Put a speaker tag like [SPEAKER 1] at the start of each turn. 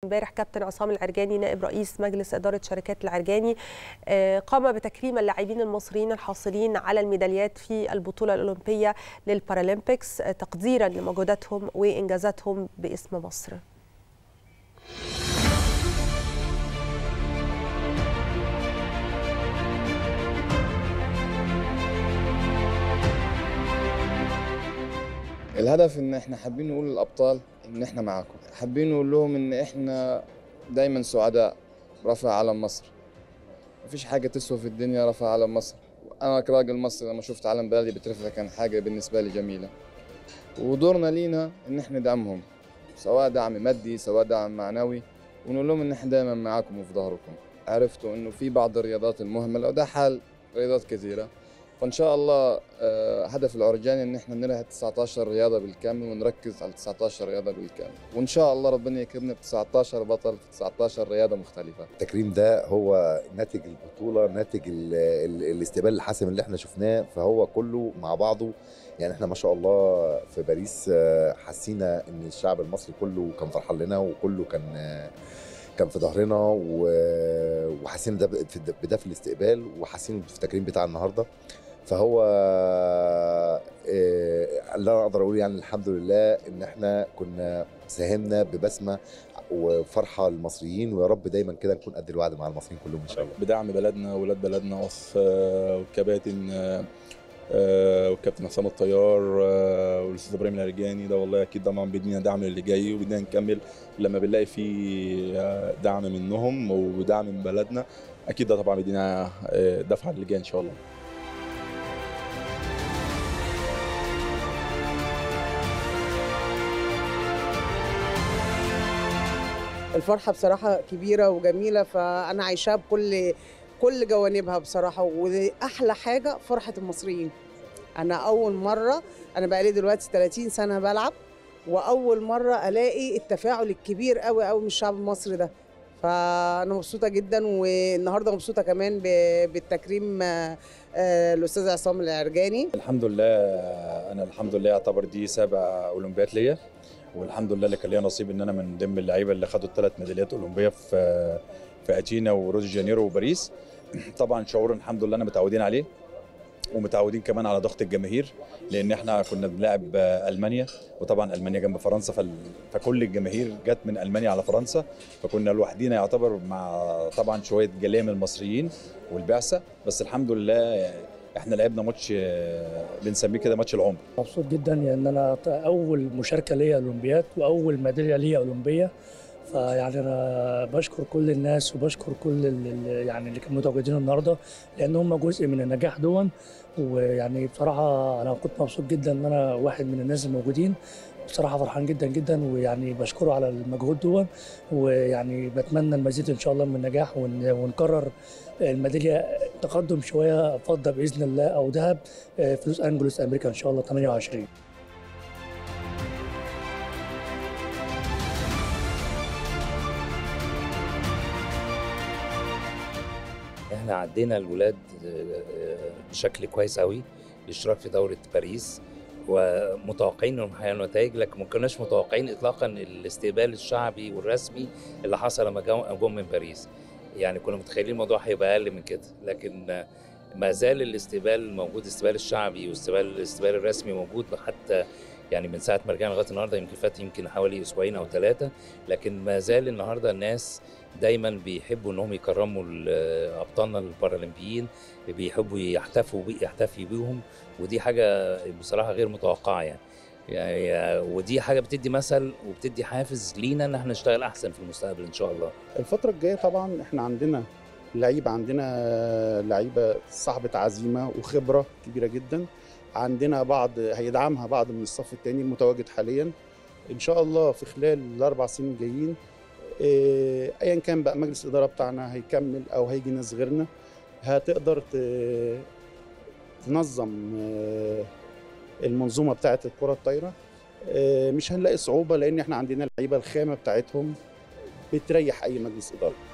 [SPEAKER 1] امبارح كابتن عصام العرجاني نائب رئيس مجلس اداره شركات العرجاني قام بتكريم اللاعبين المصريين الحاصلين على الميداليات في البطوله الاولمبيه للبارالمبيكس تقديرا لمجهوداتهم وانجازاتهم باسم مصر.
[SPEAKER 2] الهدف ان احنا حابين نقول للابطال ان احنا معاكم حابين نقول لهم ان احنا دايما سعداء رفع علم مصر مفيش حاجه تسوى في الدنيا رفع علم مصر انا كراجل مصري لما شفت علم بلدي بترفع كان حاجه بالنسبه لي جميله ودورنا لينا ان احنا ندعمهم سواء دعم مادي سواء دعم معنوي ونقول لهم ان احنا دايما معاكم وفي ظهركم عرفتوا انه في بعض الرياضات المهمله وده حال رياضات كثيره فان شاء الله هدف العرجاني ان احنا ننهي 19 رياضه بالكامل ونركز على 19 رياضه بالكامل وان شاء الله ربنا يكرمنا ب 19 بطل في 19 رياضه مختلفه
[SPEAKER 3] التكريم ده هو ناتج البطوله ناتج ال ال الاستقبال الحاسم اللي احنا شفناه فهو كله مع بعضه يعني احنا ما شاء الله في باريس حسينا ان الشعب المصري كله كان فرحان لنا وكله كان كان في ظهرنا وحاسين ده بده في الاستقبال وحاسين في التكريم بتاع النهارده فهو اللي انا اقدر اقول يعني الحمد لله ان احنا كنا ساهمنا ببسمه وفرحه للمصريين ويا رب دايما كده نكون قد الوعد مع المصريين كلهم ان شاء الله
[SPEAKER 4] بدعم بلدنا واولاد بلدنا والكباتن والكابتن حسام الطيار والاستاذ ابراهيم الهرجاني ده والله اكيد طبعا بيدينا دعم اللي جاي وبدنا نكمل لما بنلاقي في دعم منهم ودعم من بلدنا اكيد ده طبعا بيدينا دفعه اللي جاي ان شاء الله
[SPEAKER 5] الفرحه بصراحه كبيره وجميله فانا عايشاها بكل كل جوانبها بصراحه واحلى حاجه فرحه المصريين انا اول مره انا بقالي دلوقتي 30 سنه بلعب واول مره الاقي التفاعل الكبير قوي قوي من الشعب المصري ده فانا مبسوطه جدا والنهارده مبسوطه كمان بالتكريم الاستاذ عصام العرجاني
[SPEAKER 6] الحمد لله انا الحمد لله اعتبر دي سابع اولمبياد ليا والحمد لله اللي كان ليا نصيب ان انا من ضمن اللعيبه اللي خدوا الثلاث ميداليات اولمبيه في في اتينا وريو دي جانيرو وباريس طبعا شعور الحمد لله انا متعودين عليه ومتعودين كمان على ضغط الجماهير لان احنا كنا بنلعب المانيا وطبعا المانيا جنب فرنسا فال... فكل الجماهير جت من المانيا على فرنسا فكنا لوحدينا يعتبر مع طبعا شويه جاليه من المصريين والبعثه بس الحمد لله احنا لعبنا ماتش بنسميه كده ماتش العمر
[SPEAKER 7] مبسوط جدا لان انا اول مشاركه ليا اولمبياد واول ميداليه ليا اولمبيه فيعني انا بشكر كل الناس وبشكر كل اللي يعني اللي كانوا متواجدين النهارده لان هم جزء من النجاح دون ويعني بصراحه انا كنت مبسوط جدا ان انا واحد من الناس الموجودين بصراحه فرحان جدا جدا ويعني بشكره على المجهود دون ويعني بتمنى المزيد ان شاء الله من النجاح ونكرر الميداليه تقدم شويه فضه باذن الله او ذهب في لوس انجلوس امريكا ان شاء الله 28
[SPEAKER 8] احنا عدينا الولاد بشكل كويس قوي الاشتراك في دوره باريس ومتوقعين انهم هيعملوا نتائج لكن ما كناش متوقعين اطلاقا الاستقبال الشعبي والرسمي اللي حصل لما جم من باريس يعني كنا متخيلين الموضوع هيبقى اقل من كده لكن ما زال الاستقبال موجود الاستقبال الشعبي والاستقبال الاستقبال الرسمي موجود حتى يعني من ساعه ما رجعنا لغايه النهارده يمكن فات يمكن حوالي اسبوعين او ثلاثه لكن ما زال النهارده الناس دايما بيحبوا انهم يكرموا ابطالنا البارالمبيين بيحبوا يحتفوا بي يحتفي بيهم ودي حاجه بصراحه غير متوقعه يعني. يعني ودي حاجه بتدي مثل وبتدي حافز لينا ان احنا نشتغل احسن في المستقبل ان شاء الله.
[SPEAKER 9] الفتره الجايه طبعا احنا عندنا لعيبه عندنا لعيبه صاحبه عزيمه وخبره كبيره جدا عندنا بعض هيدعمها بعض من الصف الثاني المتواجد حاليا ان شاء الله في خلال الاربع سنين الجايين ايا كان بقى مجلس الاداره بتاعنا هيكمل او هيجي ناس غيرنا هتقدر تنظم المنظومه بتاعه الكره الطايره مش هنلاقي صعوبه لان احنا عندنا اللعيبه الخامه بتاعتهم بتريح اي مجلس اداره